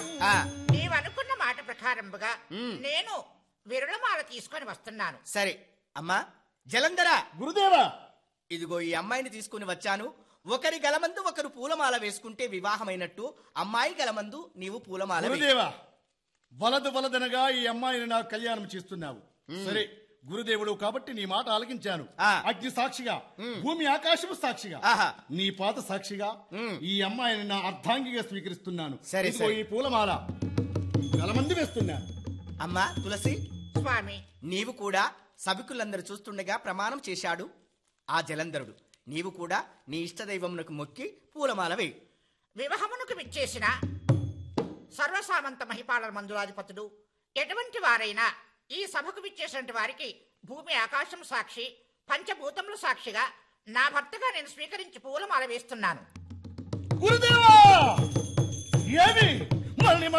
ఆ, నీవనుకున్న మాట ప్రకారంగా నేను విరులమాల తీసుకొని వస్తున్నాను సరే అమ్మా జలంధరా గురుదేవా ఇదిగో ఈ అమ్మాయిని తీసుకుని వచ్చాను ఒకరి గలమందు ఒకరు పూలమాల వేసుకుంటే వివాహమైనట్టు అమ్మాయి గలమందు నీవు పూలమాల వేయి. గురుదేవా వలదు వలదనగా ఈ అమ్మాయిని నాకు కళ్యాణం చేస్తున్నావు సరే గురుదేవుడు కాబట్టి నీ మాట ఆలకించాను ఆ. అగ్ని సాక్షిగా భూమి ఆకాశము సాక్షిగా ఆహా. నీ పాత సాక్షిగా ఈ అమ్మాయిని నా అర్ధాంగిగా స్వీకరిస్తున్నాను సరే, ఇదిగో సరే. ఈ పూలమాల గలమంది వేస్తున్నాను అమ్మా తులసి స్వామి నీవు కూడా సభికులందరూ చూస్తుండగా ప్రమాణం చేశాడు ఆ జలంధరుడు నీవు కూడా నీ ఇష్టదైవమునకు మొక్కి పూలమాల వేయి వివాహమునకు విచ్చేసిన సర్వసామంత మహిపాలన మందులాధిపతుడు ఎటువంటి వారైనా ఈ సభకు విచ్చేసినటువంటి వారికి భూమి ఆకాశం సాక్షి పంచభూతములు సాక్షిగా నా భర్తగా నేను స్వీకరించి పూలమాల వేస్తున్నాను గురుదేవా ఏమి